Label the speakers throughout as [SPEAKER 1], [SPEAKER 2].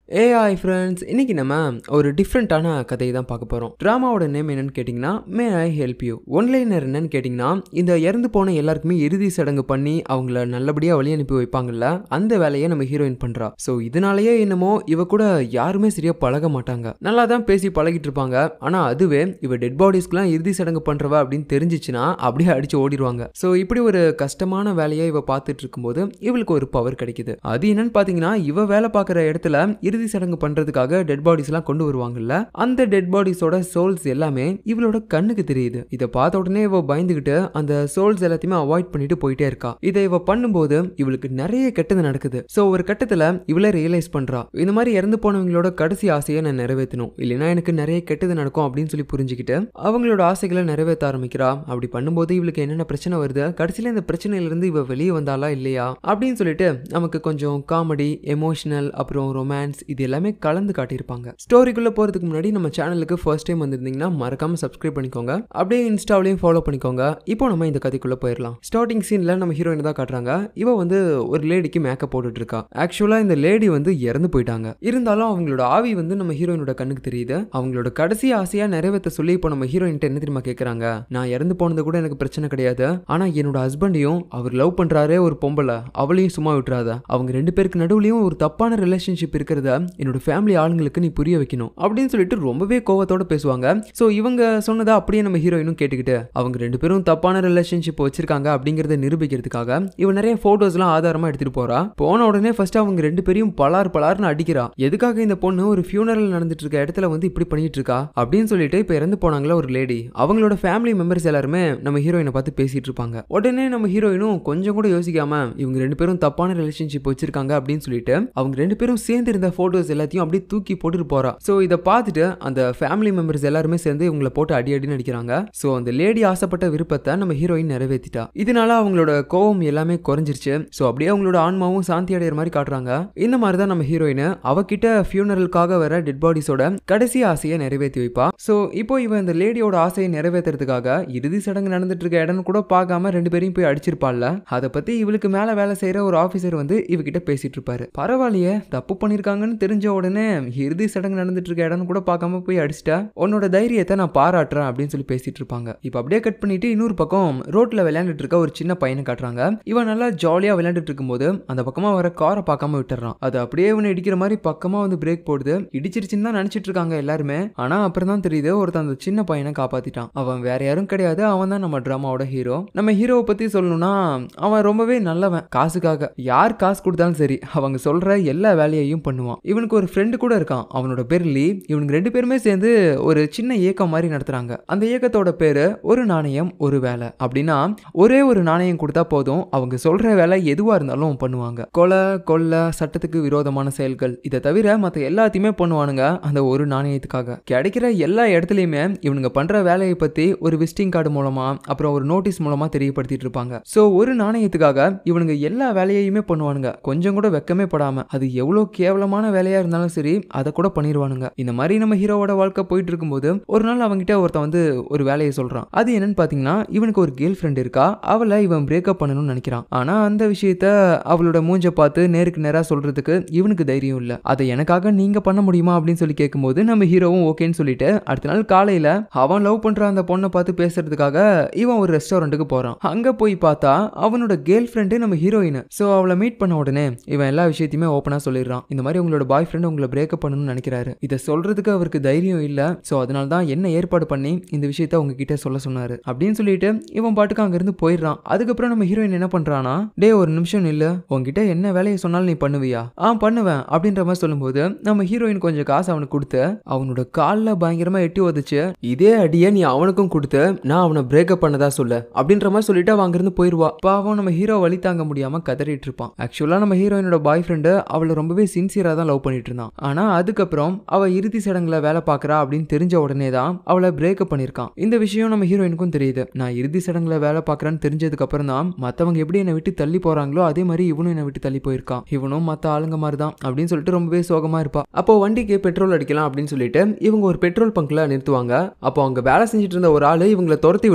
[SPEAKER 1] AI friends இன்னைக்கு நம்ம ஒரு டிஃப்ரெண்ட்டான கதையை தான் பார்க்க போகிறோம் ட்ராமாவோட நேம் என்னன்னு கேட்டிங்கன்னா may I help you one liner என்னன்னு கேட்டிங்கன்னா இந்த இறந்து போன எல்லாருக்குமே இறுதி சடங்கு பண்ணி அவங்கள நல்லபடியாக வழி அனுப்பி வைப்பாங்கல்ல அந்த வேலையை நம்ம ஹீரோயின் பண்ணுறா ஸோ இதனாலேயே என்னமோ இவ கூட யாருமே சரியாக பழக மாட்டாங்க நல்லா தான் பேசி பழகிட்டு இருப்பாங்க ஆனால் அதுவே இவ டெட் பாடிஸ்க்குலாம் இறுதி சடங்கு பண்ணுறவ அப்படின்னு தெரிஞ்சிச்சுன்னா அப்படியே அடிச்சு ஓடிடுவாங்க ஸோ இப்படி ஒரு கஷ்டமான வேலையை இவ பார்த்துட்டு இருக்கும்போது இவளுக்கு ஒரு பவர் கிடைக்குது அது என்னன்னு பார்த்தீங்கன்னா இவ வேலை பார்க்குற இடத்துல இறுதி சடங்கு பண்றதுக்காக டெட் பாடிஸ் எல்லாம் கொண்டு வருவாங்கல்ல அந்த டெட் பாடிஸோட சோல்ஸ் எல்லாமே இவளோட கண்ணுக்கு தெரியுது இதை பார்த்த உடனே இவ பயந்துகிட்டு அந்த சோல்ஸ் எல்லாத்தையுமே அவாய்ட் பண்ணிட்டு போயிட்டே இருக்கா இதை இவ பண்ணும்போது இவளுக்கு நிறைய கெட்டது நடக்குது ஸோ ஒரு கட்டத்துல இவளே ரியலைஸ் பண்றா இந்த மாதிரி இறந்து போனவங்களோட கடைசி ஆசையை நான் நிறைவேற்றணும் இல்லைன்னா எனக்கு நிறைய கெட்டது நடக்கும் அப்படின்னு சொல்லி புரிஞ்சுக்கிட்டு அவங்களோட ஆசைகளை நிறைவேற்ற ஆரம்பிக்கிறா அப்படி பண்ணும்போது இவளுக்கு என்னென்ன பிரச்சனை வருது கடைசியில இந்த பிரச்சனையில இருந்து இவ வெளியே வந்தாலா இல்லையா அப்படின்னு சொல்லிட்டு நமக்கு கொஞ்சம் காமெடி எமோஷனல் அப்புறம் ரொமான்ஸ் இது எல்லாமே கலந்து காட்டியிருப்பாங்க ஸ்டோரிக்குள்ள போறதுக்கு முன்னாடி நம்ம சேனலுக்கு ஃபர்ஸ்ட் டைம் வந்திருந்தீங்கன்னா மறக்காம சப்ஸ்கிரைப் பண்ணிக்கோங்க அப்படியே இன்ஸ்டாவிலையும் ஃபாலோ பண்ணிக்கோங்க இப்போ நம்ம இந்த கதைக்குள்ள போயிடலாம் ஸ்டார்டிங் சீன்ல நம்ம ஹீரோயின் தான் காட்டுறாங்க இவ வந்து ஒரு லேடிக்கு மேக்கப் போட்டுட்டு இருக்கா ஆக்சுவலா இந்த லேடி வந்து இறந்து போயிட்டாங்க இருந்தாலும் அவங்களோட ஆவி வந்து நம்ம ஹீரோயினோட கண்ணுக்கு தெரியுது அவங்களோட கடைசி ஆசையா நிறைவேற்ற சொல்லி இப்போ நம்ம ஹீரோயின் என்ன தெரியுமா கேட்கறாங்க நான் இறந்து போனது கூட எனக்கு பிரச்சனை கிடையாது ஆனா என்னோட ஹஸ்பண்டையும் அவர் லவ் பண்றாரே ஒரு பொம்பளை அவளையும் சும்மா விட்டுறாத அவங்க ரெண்டு பேருக்கு நடுவுலயும் ஒரு தப்பான ரிலேஷன்ஷிப் இருக்கிறத என்னோட ஃபேமிலி ஆளுங்களுக்கு நீ புரிய வைக்கணும் அப்படின்னு சொல்லிட்டு ரொம்பவே கோவத்தோட பேசுவாங்க ஸோ இவங்க சொன்னதை அப்படியே நம்ம ஹீரோயினும் கேட்டுக்கிட்டு அவங்க ரெண்டு பேரும் தப்பான ரிலேஷன்ஷிப் வச்சிருக்காங்க அப்படிங்கறத நிரூபிக்கிறதுக்காக இவன் நிறைய போட்டோஸ்லாம் ஆதாரமா எடுத்துட்டு போறா போன உடனே ஃபர்ஸ்ட் அவங்க ரெண்டு பேரையும் பலார் பலார்னு அடிக்கிறா எதுக்காக இந்த பொண்ணு ஒரு ஃபியூனரல் நடந்துட்டு இருக்க இடத்துல வந்து இப்படி பண்ணிட்டு இருக்கா அப்படின்னு சொல்லிட்டு இப்போ இறந்து போனாங்களா ஒரு லேடி அவங்களோட ஃபேமிலி மெம்பர்ஸ் எல்லாருமே நம்ம ஹீரோயினை பார்த்து பேசிட்டு இருப்பாங்க உடனே நம்ம ஹீரோயினும் கொஞ்சம் கூட யோசிக்காம இவங்க ரெண்டு பேரும் தப்பான ரிலேஷன்ஷிப் வச்சிருக்காங்க அப்படின்னு சொல்லிட்டு அவங்க ரெண்டு பேரும் சேர்ந்து இருந்த போட்டோஸ் எல்லாத்தையும் அப்படியே தூக்கி போட்டுட்டு போறா ஸோ இதை பார்த்துட்டு அந்த ஃபேமிலி மெம்பர்ஸ் எல்லாருமே சேர்ந்து இவங்களை போட்டு அடி அடின்னு அடிக்கிறாங்க ஸோ அந்த லேடி ஆசைப்பட்ட விருப்பத்தை நம்ம ஹீரோயின் நிறைவேற்றிட்டா இதனால அவங்களோட கோவம் எல்லாமே குறைஞ்சிருச்சு ஸோ அப்படியே அவங்களோட ஆன்மாவும் சாந்தி அடைகிற மாதிரி காட்டுறாங்க இந்த மாதிரி தான் நம்ம ஹீரோயின் அவகிட்ட ஃபியூனரலுக்காக வர டெட் பாடிஸோட கடைசி ஆசையை நிறைவேற்றி வைப்பா ஸோ இப்போ இவன் இந்த லேடியோட ஆசையை நிறைவேற்றுறதுக்காக இறுதி சடங்கு நடந்துட்டு இருக்க இடம் கூட பார்க்காம ரெண்டு பேரையும் போய் அடிச்சிருப்பாள்ல அதை பத்தி இவளுக்கு மேல வேலை செய்யற ஒரு ஆபீசர் வந்து இவகிட்ட பேசிட்டு இருப்பாரு பரவாயில்லையே தப்பு பண்ணிருக்காங்கன்னு தெரிஞ்ச உடனே இறுதி சடங்கு நடந்துட்டு இருக்க இடம் கூட பார்க்காம போய் அடிச்சிட்டா உன்னோட தைரியத்தை நான் பாராட்டுறேன் அப்படின்னு சொல்லி பேசிட்டு இருப்பாங்க இப்போ அப்படியே கட் பண்ணிட்டு இன்னொரு பக்கம் ரோட்ல விளையாண்டுட்டு இருக்க ஒரு சின்ன பையனை காட்டுறாங்க இவன் நல்லா ஜாலியா விளையாண்டுட்டு இருக்கும்போது அந்த பக்கமா வர காரை பார்க்காம விட்டுறான் அது அப்படியே இவனை இடிக்கிற மாதிரி பக்கமா வந்து பிரேக் போடுது இடிச்சிருச்சுன்னு தான் நினைச்சிட்டு இருக்காங்க எல்லாருமே ஆனா அப்புறம் தான் தெரியுது ஒருத்தன் அந்த சின்ன பையனை காப்பாத்திட்டான் அவன் வேற யாரும் கிடையாது அவன் தான் நம்ம டிராமாவோட ஹீரோ நம்ம ஹீரோவை பத்தி சொல்லணும்னா அவன் ரொம்பவே நல்லவன் காசுக்காக யார் காசு கொடுத்தாலும் சரி அவங்க சொல்ற எல்லா வேலையையும் பண்ணுவான் இவனுக்கு ஒரு ஃப்ரெண்டு கூட இருக்கான் அவனோட பேர் லீ இவனுக்கு ரெண்டு பேருமே சேர்ந்து ஒரு சின்ன இயக்கம் மாதிரி நடத்துறாங்க அந்த இயக்கத்தோட பேரு ஒரு நாணயம் ஒரு வேலை அப்படின்னா ஒரே ஒரு நாணயம் கொடுத்தா போதும் அவங்க சொல்ற வேலை எதுவா இருந்தாலும் பண்ணுவாங்க கொலை கொள்ளை சட்டத்துக்கு விரோதமான செயல்கள் இதை தவிர மற்ற எல்லாத்தையுமே பண்ணுவானுங்க அந்த ஒரு நாணயத்துக்காக கிடைக்கிற எல்லா இடத்துலையுமே இவனுங்க பண்ற வேலையை பத்தி ஒரு விசிட்டிங் கார்டு மூலமா அப்புறம் ஒரு நோட்டீஸ் மூலமா தெரியப்படுத்திட்டு இருப்பாங்க ஸோ ஒரு நாணயத்துக்காக இவனுங்க எல்லா வேலையுமே பண்ணுவானுங்க கொஞ்சம் கூட வெக்கமே படாம அது எவ்வளோ கேவலமான வேலையா இருந்தாலும் சரி அதை கூட பண்ணிடுவானுங்க இந்த மாதிரி நம்ம ஹீரோவோட வாழ்க்கை போயிட்டு இருக்கும்போது ஒரு நாள் அவங்கிட்ட ஒருத்தன் வந்து ஒரு வேலையை சொல்றான் அது என்னன்னு பாத்தீங்கன்னா இவனுக்கு ஒரு கேர்ள் ஃப்ரெண்ட் இருக்கா அவளை இவன் பிரேக்கப் பண்ணணும்னு நினைக்கிறான் ஆனா அந்த விஷயத்த அவளோட மூஞ்ச பார்த்து நேருக்கு நேரா சொல்றதுக்கு இவனுக்கு தைரியம் இல்ல அதை எனக்காக நீங்க பண்ண முடியுமா அப்படின்னு சொல்லி கேட்கும்போது நம்ம ஹீரோவும் ஓகேன்னு சொல்லிட்டு அடுத்த நாள் காலையில அவன் லவ் பண்ற அந்த பொண்ணை பார்த்து பேசுறதுக்காக இவன் ஒரு ரெஸ்டாரண்ட்டுக்கு போறான் அங்க போய் பார்த்தா அவனோட கேர்ள் ஃப்ரெண்டு நம்ம ஹீரோயின் ஸோ அவளை மீட் பண்ண உடனே இவன் எல்லா விஷயத்தையுமே ஓப்பனா சொல்லிடுறான் இந்த மாதிரி உங்களோட பாய் ஃப்ரெண்ட் உங்களை பிரேக்கப் பண்ணணும்னு நினைக்கிறாரு இதை சொல்றதுக்கு அவருக்கு தைரியம் இல்ல ஸோ அதனால தான் என்ன ஏற்பாடு பண்ணி இந்த விஷயத்த உங்ககிட்ட சொல்ல சொன்னாரு அப்படின்னு சொல்லிட்டு இவன் பாட்டுக்கு அங்கிருந்து போயிடுறான் அதுக்கப்புறம் நம்ம ஹீரோயின் என்ன பண்றானா டே ஒரு நிமிஷம் இல்ல உங்ககிட்ட என்ன வேலையை சொன்னாலும் நீ பண்ணுவியா ஆ பண்ணுவேன் அப்படின்ற மாதிரி சொல்லும்போது நம்ம ஹீரோயின் கொஞ்சம் காசு அவனுக்கு கொடுத்து அவனோட காலில் பயங்கரமா எட்டி உதச்சு இதே அடியை நீ அவனுக்கும் கொடுத்து நான் அவனை பிரேக்கப் பண்ணதா சொல்லு அப்படின்ற மாதிரி சொல்லிட்டு அவன் அங்கிருந்து போயிடுவா பாவம் நம்ம ஹீரோ வழி தாங்க முடியாம கதறிட்டு இருப்பான் ஆக்சுவலா நம்ம ஹீரோயினோட பாய் ஃப்ரெண்டு அவளை ரொம்பவே சின்சியரா தான் லவ் பண்ணிட்டு இருந்தான் ஆனா அதுக்கப்புறம் அவ இறுதி சடங்குல வேலை பார்க்கறா அப்படின்னு தெரிஞ்ச உடனே தான் அவளை பிரேக்கப் பண்ணிருக்கான் இந்த விஷயம் நம்ம ஹீரோயினுக்கும் தெரியுது நான் இறுதி சடங்குல வேலை பார்க்கறேன்னு தெரிஞ்சதுக்கு அப்புறம் தான் மத்தவங்க எப்படி என்னை விட்டு தள்ளி போறாங்களோ அதே மாதிரி இவனும் என்னை விட்டு தள்ளி போயிருக்கான் இவனும் மத்த ஆளுங்க மாதிரி தான் அப்படின்னு சொல்லிட்டு ரொம்பவே சோகமா இருப்பா அப்போ வண்டிக்கு பெட்ரோல் அடிக்கலாம் அப்படின்னு சொல்லிட்டு இவங்க ஒரு பெட்ரோல் பங்க்ல நிறுத்துவாங்க அப்போ அங்க வேலை செஞ்சுட்டு இருந்த ஒரு ஆளு இவங்களை துரத்தி விடுறான்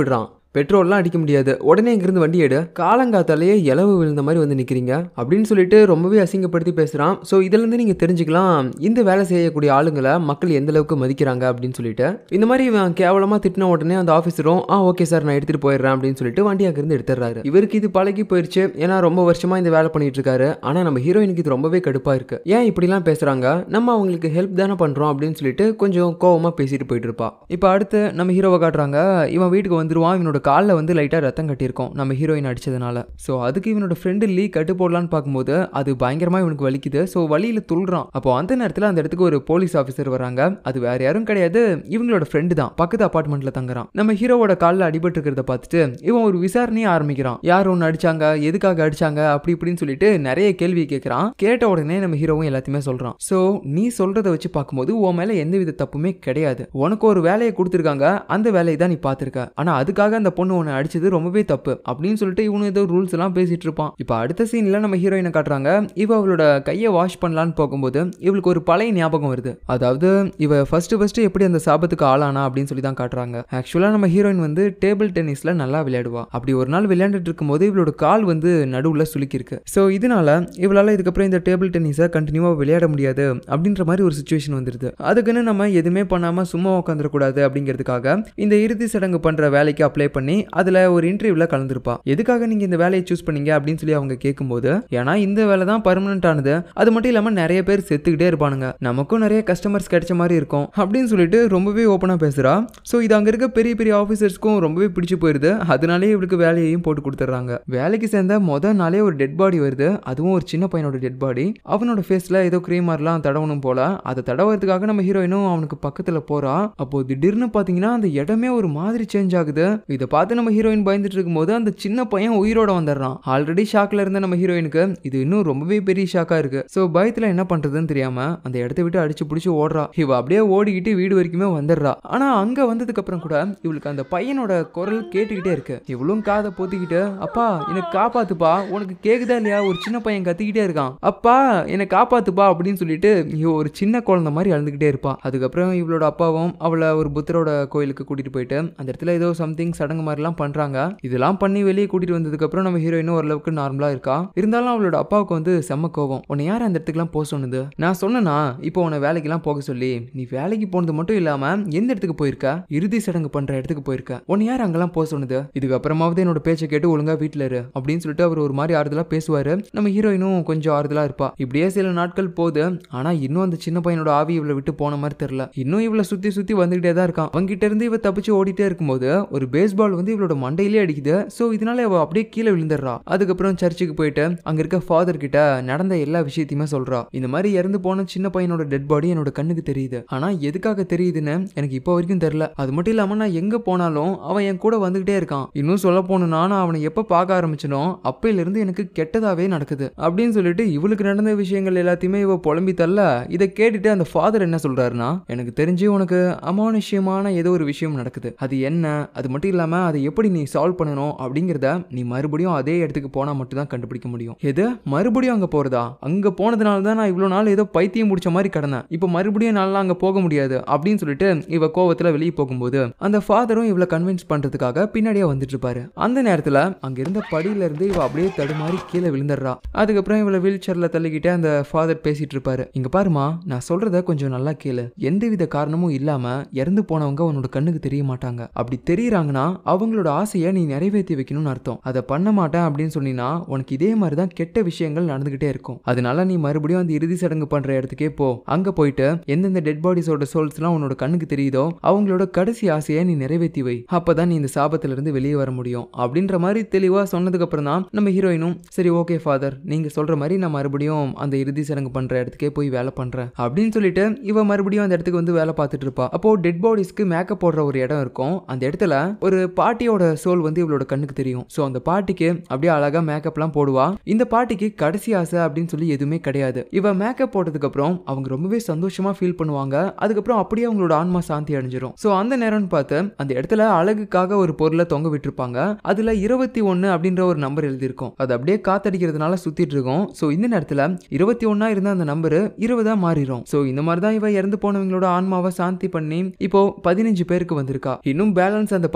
[SPEAKER 1] பெட்ரோல்லாம் அடிக்க முடியாது உடனே இங்கிருந்து வண்டி எடு காலங்காத்தாலேயே இலவு விழுந்த மாதிரி வந்து நிற்கிறீங்க அப்படின்னு சொல்லிட்டு ரொம்பவே அசிங்கப்படுத்தி பேசுகிறான் ஸோ இதுலேருந்து நீங்கள் தெரிஞ்சுக்கலாம் இந்த வேலை செய்யக்கூடிய ஆளுங்களை மக்கள் எந்த அளவுக்கு மதிக்கிறாங்க அப்படின்னு சொல்லிட்டு இந்த மாதிரி இவன் கேவலமாக திட்டின உடனே அந்த ஆஃபீஸரும் ஆ ஓகே சார் நான் எடுத்துகிட்டு போயிடுறேன் அப்படின்னு சொல்லிட்டு வண்டி அங்கேருந்து எடுத்துடுறாரு இவருக்கு இது பழகி போயிடுச்சு ஏன்னா ரொம்ப வருஷமா இந்த வேலை பண்ணிட்டு இருக்காரு ஆனால் நம்ம ஹீரோயினுக்கு இது ரொம்பவே கடுப்பாக இருக்கு ஏன் இப்படிலாம் பேசுகிறாங்க நம்ம அவங்களுக்கு ஹெல்ப் தானே பண்ணுறோம் அப்படின்னு சொல்லிட்டு கொஞ்சம் கோவமாக பேசிட்டு போயிட்டு இருப்பா இப்போ அடுத்து நம்ம ஹீரோவை காட்டுறாங்க இவன் வீட்டுக்கு வந்துருவான் இவனோட காலில் வந்து லைட்டாக ரத்தம் கட்டியிருக்கும் நம்ம ஹீரோயின் அடிச்சதுனால ஸோ அதுக்கு இவனோட ஃப்ரெண்டு லீ கட்டு போடலான்னு பார்க்கும்போது அது பயங்கரமாக இவனுக்கு வலிக்குது ஸோ வழியில் துள்ளுறான் அப்போ அந்த நேரத்தில் அந்த இடத்துக்கு ஒரு போலீஸ் ஆஃபீஸர் வராங்க அது வேற யாரும் கிடையாது இவங்களோட ஃப்ரெண்டு தான் பக்கத்து அப்பார்ட்மெண்ட்ல தங்குறான் நம்ம ஹீரோவோட காலில் அடிபட்டு இருக்கிறத பார்த்துட்டு இவன் ஒரு விசாரணையை ஆரம்பிக்கிறான் யார் ஒன்று அடிச்சாங்க எதுக்காக அடிச்சாங்க அப்படி இப்படின்னு சொல்லிட்டு நிறைய கேள்வி கேட்குறான் கேட்ட உடனே நம்ம ஹீரோவும் எல்லாத்தையுமே சொல்றான் ஸோ நீ சொல்றத வச்சு பார்க்கும்போது உன் மேல எந்தவித தப்புமே கிடையாது உனக்கு ஒரு வேலையை கொடுத்துருக்காங்க அந்த வேலையை தான் நீ பார்த்துருக்க ஆனா அதுக்காக அந்த பொண்ணு உன்னை அடிச்சது ரொம்பவே தப்பு அப்படின்னு சொல்லிட்டு இவனு ஏதோ ரூல்ஸ் எல்லாம் பேசிட்டு இருப்பான் இப்போ அடுத்த சீன்ல நம்ம ஹீரோயினை காட்டுறாங்க இவ அவளோட கையை வாஷ் பண்ணலான்னு போகும்போது இவளுக்கு ஒரு பழைய ஞாபகம் வருது அதாவது இவ ஃபர்ஸ்ட் ஃபர்ஸ்ட் எப்படி அந்த சாபத்துக்கு ஆளானா அப்படின்னு சொல்லி தான் காட்டுறாங்க ஆக்சுவலா நம்ம ஹீரோயின் வந்து டேபிள் டென்னிஸ்ல நல்லா விளையாடுவா அப்படி ஒரு நாள் விளையாண்டுட்டு இருக்கும்போது இவளோட கால் வந்து நடுவுல சுலுக்கிருக்கு ஸோ இதனால இவளால இதுக்கப்புறம் இந்த டேபிள் டென்னிஸை கண்டினியூவா விளையாட முடியாது அப்படின்ற மாதிரி ஒரு சுச்சுவேஷன் வந்துருது அதுக்குன்னு நம்ம எதுவுமே பண்ணாம சும்மா உட்காந்துடக்கூடாது அப்படிங்கிறதுக்காக இந்த இறுதி சடங்கு பண்ற வேலைக்கு அப்ளை பண்ணி அதுல ஒரு இன்டர்வியூல கலந்துருப்பா எதுக்காக நீங்க இந்த வேலையை சூஸ் பண்ணீங்க அப்படின்னு சொல்லி அவங்க கேட்கும்போது ஏன்னா இந்த வேலை தான் பர்மனன்ட் ஆனது அது மட்டும் இல்லாம நிறைய பேர் செத்துக்கிட்டே இருப்பானுங்க நமக்கும் நிறைய கஸ்டமர்ஸ் கிடைச்ச மாதிரி இருக்கும் அப்படின்னு சொல்லிட்டு ரொம்பவே ஓப்பனா பேசுறா ஸோ இது அங்க இருக்க பெரிய பெரிய ஆஃபீஸர்ஸ்க்கும் ரொம்பவே பிடிச்சு போயிருது அதனாலே இவளுக்கு வேலையையும் போட்டு கொடுத்துட்றாங்க வேலைக்கு சேர்ந்த மொதல் நாளே ஒரு டெட் பாடி வருது அதுவும் ஒரு சின்ன பையனோட டெட் பாடி அவனோட ஃபேஸ்ல ஏதோ க்ரீம் மாதிரிலாம் தடவணும் போல அதை தடவுறதுக்காக நம்ம ஹீரோயினும் அவனுக்கு பக்கத்துல போறா அப்போ திடீர்னு பாத்தீங்கன்னா அந்த இடமே ஒரு மாதிரி சேஞ்ச் ஆகுது இதை பார்த்து நம்ம ஹீரோயின் பயந்துட்டு இருக்கும்போது அந்த சின்ன பையன் உயிரோட வந்துடுறான் ஆல்ரெடி ஷாக்ல இருந்த நம்ம ஹீரோயினுக்கு இது இன்னும் ரொம்பவே பெரிய ஷாக்கா இருக்கு ஸோ பயத்துல என்ன பண்றதுன்னு தெரியாம அந்த இடத்த விட்டு அடிச்சு பிடிச்சி ஓடுறா இவ அப்படியே ஓடிக்கிட்டு வீடு வரைக்குமே வந்துடுறா ஆனா அங்க வந்ததுக்கு அப்புறம் கூட இவளுக்கு அந்த பையனோட குரல் கேட்டுக்கிட்டே இருக்கு இவளும் காதை பொத்திக்கிட்டு அப்பா எனக்கு காப்பாத்துப்பா உனக்கு கேக்குதா இல்லையா ஒரு சின்ன பையன் கத்திக்கிட்டே இருக்கான் அப்பா என்னை காப்பாத்துப்பா அப்படின்னு சொல்லிட்டு இவ ஒரு சின்ன குழந்தை மாதிரி அழுந்துகிட்டே இருப்பா அதுக்கப்புறம் இவளோட அப்பாவும் அவளை ஒரு புத்தரோட கோயிலுக்கு கூட்டிட்டு போயிட்டு அந்த இடத்துல ஏதோ சம்திங் சடங்கு மாதிரிலாம் பண்றாங்க இதெல்லாம் பண்ணி வெளியே கூட்டிட்டு வந்ததுக்கு அப்புறம் நம்ம ஹீரோயினும் ஓரளவுக்கு நார்மலா இருக்கா இருந்தாலும் அவளோட அப்பாவுக்கு வந்து செம்ம கோவம் உன்னை யார் அந்த இடத்துக்குலாம் போக சொன்னது நான் சொன்னேனா இப்போ உன்னை வேலைக்கெல்லாம் போக சொல்லி நீ வேலைக்கு போனது மட்டும் இல்லாம எந்த இடத்துக்கு போயிருக்க இறுதி சடங்கு பண்ற இடத்துக்கு போயிருக்க உன்னை யார் அங்கெல்லாம் போக சொன்னது இதுக்கப்புறமாவது என்னோட பேச்சை கேட்டு ஒழுங்கா வீட்டுல இரு அப்படின்னு சொல்லிட்டு அவர் ஒரு மாதிரி ஆறுதலா பேசுவாரு நம்ம ஹீரோயினும் கொஞ்சம் ஆறுதலா இருப்பா இப்படியே சில நாட்கள் போகுது ஆனா இன்னும் அந்த சின்ன பையனோட ஆவி இவளை விட்டு போன மாதிரி தெரியல இன்னும் இவளை சுத்தி சுத்தி வந்துகிட்டே தான் இருக்கான் அவங்கிட்ட இருந்து இவ தப்பிச்சு ஓடிட்டே இருக்கும்போது ஒரு பேஸ்பால் வந்து இவளோட மண்டையிலே அடிக்குது ஸோ இதனால அவ அப்படியே கீழே விழுந்துடுறா அதுக்கப்புறம் சர்ச்சுக்கு போயிட்டு அங்க இருக்க ஃபாதர் கிட்ட நடந்த எல்லா விஷயத்தையுமே சொல்றா இந்த மாதிரி இறந்து போன சின்ன பையனோட டெட் பாடி என்னோட கண்ணுக்கு தெரியுது ஆனா எதுக்காக தெரியுதுன்னு எனக்கு இப்போ வரைக்கும் தெரியல அது மட்டும் இல்லாம நான் எங்க போனாலும் அவன் என் கூட வந்துகிட்டே இருக்கான் இன்னும் சொல்ல போனா நான் அவனை எப்ப பார்க்க ஆரம்பிச்சனோ அப்பையில இருந்து எனக்கு கெட்டதாவே நடக்குது அப்படின்னு சொல்லிட்டு இவளுக்கு நடந்த விஷயங்கள் எல்லாத்தையுமே இவ புலம்பி தள்ள இதை கேட்டுட்டு அந்த ஃபாதர் என்ன சொல்றாருன்னா எனக்கு தெரிஞ்சு உனக்கு அமானுஷ்யமான ஏதோ ஒரு விஷயம் நடக்குது அது என்ன அது மட்டும் இல்லாம அதை எப்படி நீ சால்வ் பண்ணணும் அப்படிங்கிறத நீ மறுபடியும் அதே இடத்துக்கு போனா மட்டும் தான் கண்டுபிடிக்க முடியும் எது மறுபடியும் அங்க போறதா அங்க போனதுனால தான் நான் இவ்வளவு நாள் ஏதோ பைத்தியம் முடிச்ச மாதிரி கடந்தேன் இப்போ மறுபடியும் நல்லா அங்க போக முடியாது அப்படின்னு சொல்லிட்டு இவ கோவத்துல வெளியே போகும்போது அந்த ஃபாதரும் இவளை கன்வின்ஸ் பண்றதுக்காக பின்னாடியே வந்துட்டு இருப்பாரு அந்த நேரத்துல அங்க இருந்த படியில இருந்து இவ அப்படியே தடுமாறி கீழே விழுந்துடுறா அதுக்கப்புறம் இவளை வீல் சேர்ல தள்ளிக்கிட்டே அந்த ஃபாதர் பேசிட்டு இருப்பாரு இங்க பாருமா நான் சொல்றத கொஞ்சம் நல்லா கேளு எந்தவித காரணமும் இல்லாம இறந்து போனவங்க உன்னோட கண்ணுக்கு தெரிய மாட்டாங்க அப்படி தெரியறாங்கன்னா அவங்களோட ஆசையை நீ நிறைவேற்றி வைக்கணும்னு அர்த்தம் அதை பண்ண மாட்டேன் அப்படின்னு சொன்னீங்கன்னா உனக்கு இதே மாதிரி தான் கெட்ட விஷயங்கள் நடந்துகிட்டே இருக்கும் அதனால நீ மறுபடியும் அந்த இறுதி சடங்கு பண்ற இடத்துக்கே போ அங்க போயிட்டு எந்தெந்த டெட் பாடிஸோட சோல்ஸ்லாம் உன்னோட கண்ணுக்கு தெரியுதோ அவங்களோட கடைசி ஆசையை நீ நிறைவேற்றி வை அப்பதான் நீ இந்த சாபத்துல இருந்து வெளியே வர முடியும் அப்படின்ற மாதிரி தெளிவா சொன்னதுக்கு அப்புறம் தான் நம்ம ஹீரோயினும் சரி ஓகே ஃபாதர் நீங்க சொல்ற மாதிரி நான் மறுபடியும் அந்த இறுதி சடங்கு பண்ற இடத்துக்கே போய் வேலை பண்றேன் அப்படின்னு சொல்லிட்டு இவ மறுபடியும் அந்த இடத்துக்கு வந்து வேலை பார்த்துட்டு இருப்பா அப்போ டெட் பாடிஸ்க்கு மேக்கப் போடுற ஒரு இடம் இருக்கும் அந்த இடத்துல ஒரு பாட்டியோட சோல் வந்து இவளோட கண்ணுக்கு தெரியும் ஸோ அந்த பாட்டிக்கு அப்படியே அழகா மேக்கப்லாம் போடுவா இந்த பாட்டிக்கு கடைசி ஆசை அப்படின்னு சொல்லி எதுவுமே கிடையாது இவ மேக்கப் போட்டதுக்கு அப்புறம் அவங்க ரொம்பவே சந்தோஷமா ஃபீல் பண்ணுவாங்க அதுக்கப்புறம் அப்படியே அவங்களோட ஆன்மா சாந்தி அடைஞ்சிரும் ஸோ அந்த நேரம்னு பார்த்து அந்த இடத்துல அழகுக்காக ஒரு பொருளை தொங்க விட்டுருப்பாங்க அதுல இருபத்தி ஒன்னு அப்படின்ற ஒரு நம்பர் எழுதியிருக்கும் அது அப்படியே காத்தடிக்கிறதுனால சுத்திட்டு இருக்கும் ஸோ இந்த நேரத்துல இருபத்தி ஒன்னா இருந்த அந்த நம்பர் இருபதா மாறிடும் ஸோ இந்த மாதிரி தான் இவ இறந்து போனவங்களோட ஆன்மாவை சாந்தி பண்ணி இப்போ பதினஞ்சு பேருக்கு வந்திருக்கா இன்னும் பேலன்ஸ் அந்த பதினஞ்சு பேர்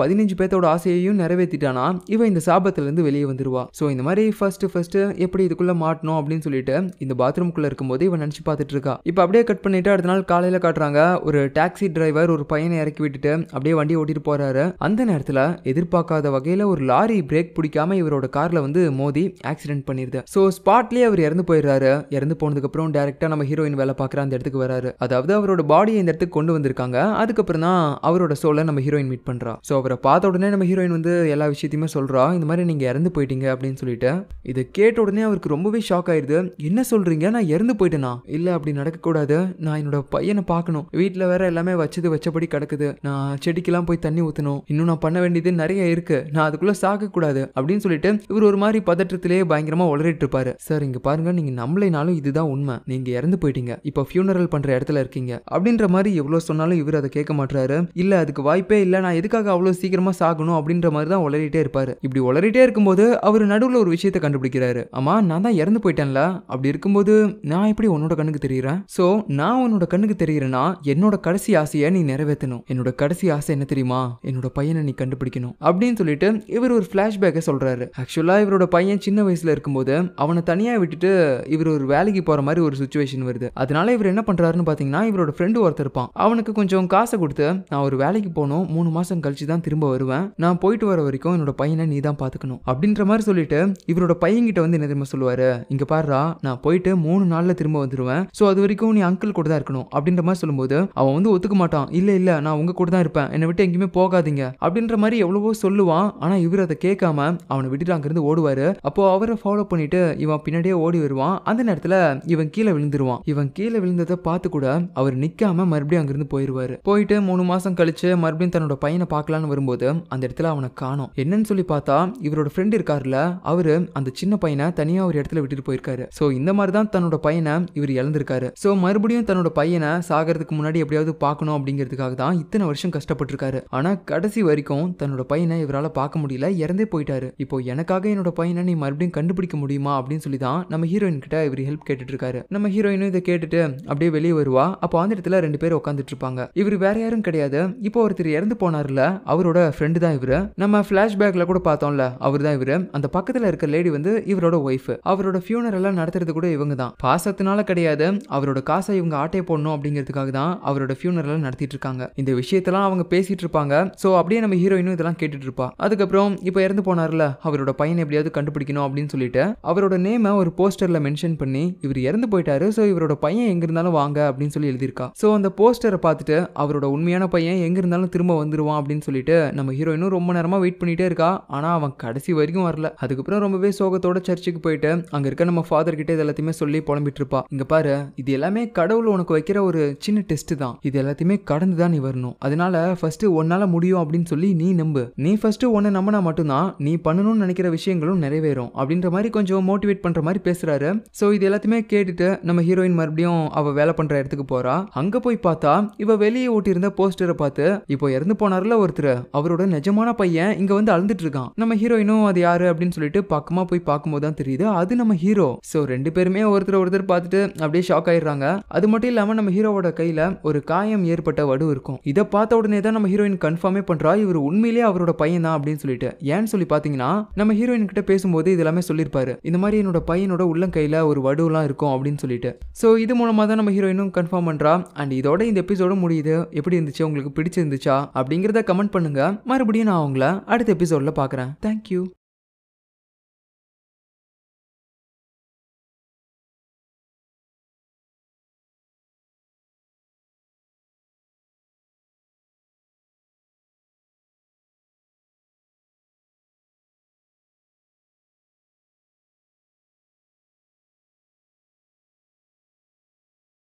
[SPEAKER 1] பேத்தோட ஆசையையும் நிறைவேற்றிட்டானா இவன் இந்த சாபத்துல இருந்து வெளியே வந்துருவா ஸோ இந்த மாதிரி ஃபர்ஸ்ட் ஃபர்ஸ்ட் எப்படி இதுக்குள்ள மாட்டணும் அப்படின்னு சொல்லிட்டு இந்த பாத்ரூம்குள்ள இருக்கும்போது இவன் நினைச்சு பார்த்துட்டு இருக்கா இப்போ அப்படியே கட் பண்ணிட்டு அடுத்த நாள் காலையில காட்டுறாங்க ஒரு டாக்ஸி டிரைவர் ஒரு பையனை இறக்கி விட்டுட்டு அப்படியே வண்டி ஓட்டிட்டு போறாரு அந்த நேரத்துல எதிர்பார்க்காத வகையில ஒரு லாரி பிரேக் பிடிக்காம இவரோட கார்ல வந்து மோதி ஆக்சிடென்ட் பண்ணிருது ஸோ ஸ்பாட்லயே அவர் இறந்து போயிடுறாரு இறந்து போனதுக்கு அப்புறம் டேரக்டா நம்ம ஹீரோயின் வேலை பார்க்குற அந்த இடத்துக்கு வராரு அதாவது அவரோட பாடியை இந்த இடத்துக்கு கொண்டு வந்திருக்காங்க அதுக்கப்புறம் தான் அவரோட சோலை நம்ம ஹீரோயின் மீட் பண்றா ஸோ அவரை பார்த்த உடனே நம்ம ஹீரோயின் வந்து எல்லா விஷயத்தையுமே சொல்றா இந்த மாதிரி நீங்க இறந்து போயிட்டீங்க அப்படின்னு சொல்லிட்டு இதை கேட்ட உடனே அவருக்கு ரொம்பவே ஷாக் ஆயிருது என்ன சொல்றீங்க நான் இறந்து போயிட்டேனா இல்ல அப்படி நடக்கக்கூடாது நான் என்னோட பையனை பார்க்கணும் வீட்டில் வேற எல்லாமே வச்சது வச்சபடி கிடக்குது நான் செடிக்கெல்லாம் போய் தண்ணி ஊற்றணும் இன்னும் நான் பண்ண வேண்டியது நிறைய இருக்கு நான் அதுக்குள்ள சாக கூடாது அப்படின்னு சொல்லிட்டு இவர் ஒரு மாதிரி பதற்றத்திலேயே பயங்கரமா உளறிட்டு இருப்பாரு சார் இங்க பாருங்க நீங்க நம்பலைனாலும் இதுதான் உண்மை நீங்க இறந்து போயிட்டீங்க இப்போ ஃபியூனரல் பண்ற இடத்துல இருக்கீங்க அப்படின்ற மாதிரி எவ்வளவு சொன்னாலும் இவர் அதை கேட்க மாட்டாரு இல்ல அதுக்கு வாய்ப்பே இல்ல நான் எதுக்காக அவ்வளவு சீக்கிரமா சாகணும் அப்படின்ற மாதிரி தான் உளறிட்டே இருப்பாரு இப்படி உளறிட்டே இருக்கும்போது அவர் நடுவுல ஒரு விஷயத்தை கண்டுபிடிக்கிறாரு ஆமா நான் தான் இறந்து போயிட்டேன்ல அப்படி இருக்கும்போது நான் எப்படி உன்னோட கண்ணுக்கு தெரியுறேன் சோ நான் உன்னோட கண்ணுக்கு தெரியுறேன்னா என்னோட கடைசி ஆசையை நீ நிறைவேற்றணும் என்னோட கடைசி ஆசை என்ன தெரியுமா என்னோட பையனை நீ கண்டுபிடிக்கணும் அப்படின்னு சொல்லிட்டு இவர் ஒரு ஃபிளாஷ்பேக்கை சொல்றாரு ஆக்சுவலா இவரோட பையன் சின்ன வயசுல இருக்கும்போது அவனை தனியா விட்டுட்டு இவர் ஒரு வேலைக்கு போற மாதிரி ஒரு சுச்சுவேஷன் வருது அதனால இவர் என்ன பண்றாருன்னு பாத்தீங்கன்னா இவரோட ஃப்ரெண்டு ஒருத்தர் இருப்பான் அவனுக்கு கொஞ்சம் காசை கொடுத்து நான் ஒரு வேலைக்கு போகணும் மூணு மாசம் கழிச்சு தான் திரும்ப வருவேன் நான் போயிட்டு வர வரைக்கும் என்னோட பையனை நீ தான் பாத்துக்கணும் அப்படின்ற மாதிரி சொல்லிட்டு இவரோட பையன்கிட்ட வந்து என்ன தெரியுமா சொல்லுவாரு இங்க பாருடா நான் போயிட்டு மூணு நாள்ல திரும்ப வந்துருவேன் ஸோ அது வரைக்கும் நீ அங்கிள் கூட தான் இருக்கணும் அப்படின்ற மாதிரி சொல்லும்போது அவன் வந்து ஒத்துக்க மாட்டான் இல்ல இல்ல நான் உங்க கூட தான் இருப்பேன் என்னை விட்டு எங்கேயுமே போகாதீங்க அப்படின்ற மாதிரி எவ்வளவோ சொல்லுவான் ஆனா இவர் அதை கேட்காம அவனை விட்டுட்டு அங்கிருந்து ஓடுவாரு அப்போ அவரை ஃபாலோ பண்ணிட்டு இவன் பின்னாடியே ஓடி வருவான் அந்த நேரத்துல இவன் கீழே விழுந்துருவான் இவன் கீழே விழுந்ததை பார்த்து கூட அவர் நிக்காம மறுபடியும் அங்கிருந்து போயிருவாரு போயிட்டு மூணு மாசம் கழிச்சு மறுபடியும் தன்னோட பையனை பார்க்கலான்னு வரும்போது அந்த இடத்துல அவனை காணோம் என்னன்னு சொல்லி பார்த்தா இவரோட ஃப்ரெண்ட் இருக்காருல அவரு அந்த சின்ன பையனை தனியா ஒரு இடத்துல விட்டுட்டு போயிருக்காரு ஸோ இந்த மாதிரி தான் தன்னோட பையனை இவர் இழந்திருக்காரு ஸோ மறுபடியும் தன்னோட பையனை சாகிறதுக்கு முன்னாடி எப்படியாவது பார்க்கணும் அப்படிங்கிறதுக்காக தான் இத்தனை வருஷம் கஷ்டப்பட்டிருக்காரு ஆனா கடைசி வரைக்கும் தன்னோட பையனை இவரால் பார்க்க முடியல இறந்தே போயிட்டாரு இப்போ எனக்காக என்னோட பையனை நீ மறுபடியும் கண்டுபிடிக்க முடியுமா அப்படின்னு சொல்லி தான் நம்ம ஹீரோயின் கிட்ட இவர் ஹெல்ப் கேட்டுட்டு இருக்காரு நம்ம ஹீரோயினும் இதை கேட்டுட்டு அப்படியே வெளியே வருவா அப்போ அந்த இடத்துல ரெண்டு பேர் உட்காந்துட்டு இருப்பாங்க இவர் வேற யாரும் கிடையாது இப்போ ஒருத்தர் இறந்து போனார்ல அவரோட ஃப்ரெண்டு தான் இவரு நம்ம ஃபிளாஷ்பேக்ல கூட பார்த்தோம்ல அவர் தான் இவரு அந்த பக்கத்துல இருக்க லேடி வந்து இவரோட ஒய்ஃப் அவரோட ஃபியூனர் எல்லாம் நடத்துறது கூட இவங்க தான் பாசத்தினால கிடையாது அவரோட காசை இவங்க ஆட்டை போடணும் அப்படிங்கிறதுக்காக தான் அவரோட ஃபியூனர் எல்லாம் நடத்திட்டு இருக்காங்க இந்த விஷயத்தெல்லாம் அவங்க பேசிட்டு இருப்பாங்க ஸோ அப்படியே நம்ம ஹீரோயினும் இதெல்லாம் கேட்டுட்டு இருப்பா அதுக்கப்புறம் இப்போ இறந்து போனார்ல அவரோட பையனை எப்படியாவது கண்டுபிடிக்கணும் அப்படின்னு சொல்லிட்டு அவரோட நேமை ஒரு போஸ்டர்ல மென்ஷன் பண்ணி இவர் இறந்து போயிட்டாரு ஸோ இவரோட பையன் எங்க இருந்தாலும் வாங்க அப்படின்னு சொல்லி எழுதியிருக்கா ஸோ அந்த போஸ்டரை பார்த்துட்டு அவரோட உண்மையான பையன் எங்க இருந்தாலும் திரும்ப வந்துருவான் அப்படின்னு சொல்லிட்டு நம்ம ஹீரோயினும் ரொம்ப நேரமா வெயிட் பண்ணிட்டே இருக்கா ஆனா அவன் கடைசி வரைக்கும் வரல அதுக்கப்புறம் ரொம்பவே சோகத்தோட சர்ச்சுக்கு போயிட்டு அங்க இருக்க நம்ம ஃபாதர் கிட்ட இது எல்லாத்தையுமே சொல்லி புலம்பிட்டு இருப்பா இங்க பாரு இது எல்லாமே கடவுள் உனக்கு வைக்கிற ஒரு சின்ன டெஸ்ட் தான் இது எல்லாத்தையுமே கடந்து தான் நீ வரணும் அதனால ஃபர்ஸ்ட் உன்னால முடியும் அப்படின்னு சொல்லி நீ நம்பு நீ ஃபர்ஸ்ட் உன்னை நம்பினா மட்டும்தான் நீ பண்ணணும்னு நினைக்கிற விஷயங்களும் நிறைவேறும் அப்படின்ற மாதிரி கொஞ்சம் மோட்டிவேட் பண்ற மாதிரி பேசுறாரு ஸோ இது எல்லாத்தையுமே கேட்டுட்டு நம்ம ஹீரோயின் மறுபடியும் அவ வேலை பண்ற இடத்துக்கு போறா அங்க போய் பார்த்தா இவ வெளியே ஓட்டியிருந்த போஸ்டரை பார்த்து இப்போ இறந்து போனார்ல ஒருத்தர் அவரோட நிஜமான பையன் இங்க வந்து அழுந்துட்டு இருக்கான் நம்ம ஹீரோயினும் அது யாரு அப்படின்னு சொல்லிட்டு பக்கமா போய் பார்க்கும்போது தான் தெரியுது அது நம்ம ஹீரோ ஸோ ரெண்டு பேருமே ஒருத்தர் ஒருத்தர் பார்த்துட்டு அப்படியே ஷாக் ஆயிடுறாங்க அது மட்டும் இல்லாம நம்ம ஹீரோவோட கையில ஒரு காயம் ஏற்பட்ட வடு இருக்கும் இதை பார்த்த உடனே தான் நம்ம ஹீரோயின் கன்ஃபார்மே பண்றா இவர் உண்மையிலேயே அவரோட பையன் தான் அப்படின்னு சொல்லிட்டு ஏன்னு சொல்லி பாத்தீங்கன்னா நம்ம ஹீரோயின் கிட்ட பேசும்போது இது எல்லாமே சொல்லியிருப்பாரு இந்த மாதிரி என்னோட பையனோட உள்ளங்கையில ஒரு வடுலாம் இருக்கும் அப்படின்னு சொல்லிட்டு ஸோ இது மூலமா தான் நம்ம ஹீரோயினும் கன்ஃபார்ம் பண்றா அண்ட் இதோட இந்த எபிசோடும் முடியுது எப்படி இருந்துச்சு உங்களுக்கு பிடிச்சிருந்துச்சா அப்படிங்கிறத கமெண்ட் பண்ணுங்க மறுபடியும் நான் உங்களை அடுத்த எபிசோட்ல பார்க்குறேன் தேங்க்யூ